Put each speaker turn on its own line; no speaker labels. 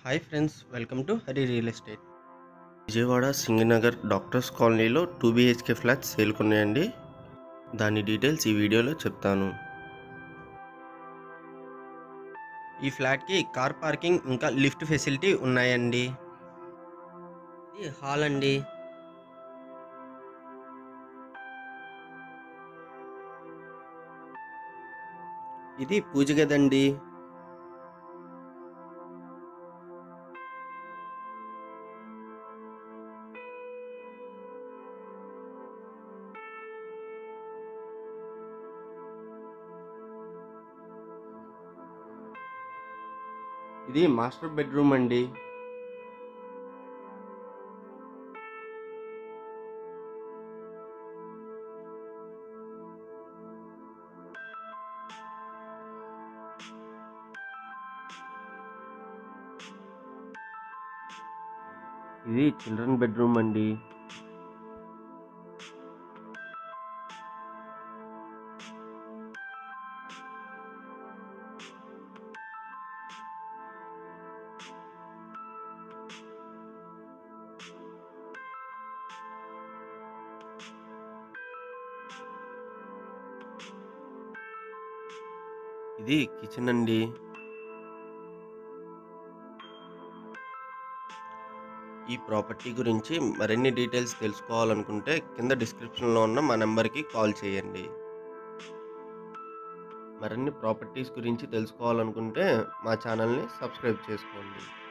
hi friends welcome to Hari real estate
Vijayawada Singanagar doctors కాలనీలో two BHK flats సేల్కొన్నాయండి దాని details ఈ వీడియోలో చెప్తాను
ఈ ఫ్లాట్కి కార్ పార్కింగ్ ఇంకా లిఫ్ట్ ఫెసిలిటీ ఉన్నాయండి ఇది హాల్ అండి ఇది పూజ గదండి ఇది మాస్టర్ బెడ్రూమ్ అండి
ఇది చిల్డ్రన్ బెడ్రూమ్ అండి ఇది కిచెన్ అండి ఈ ప్రాపర్టీ గురించి మరిన్ని డీటెయిల్స్ తెలుసుకోవాలనుకుంటే కింద డిస్క్రిప్షన్లో ఉన్న మా నెంబర్కి కాల్ చేయండి మరిన్ని ప్రాపర్టీస్ గురించి తెలుసుకోవాలనుకుంటే మా ఛానల్ని సబ్స్క్రైబ్ చేసుకోండి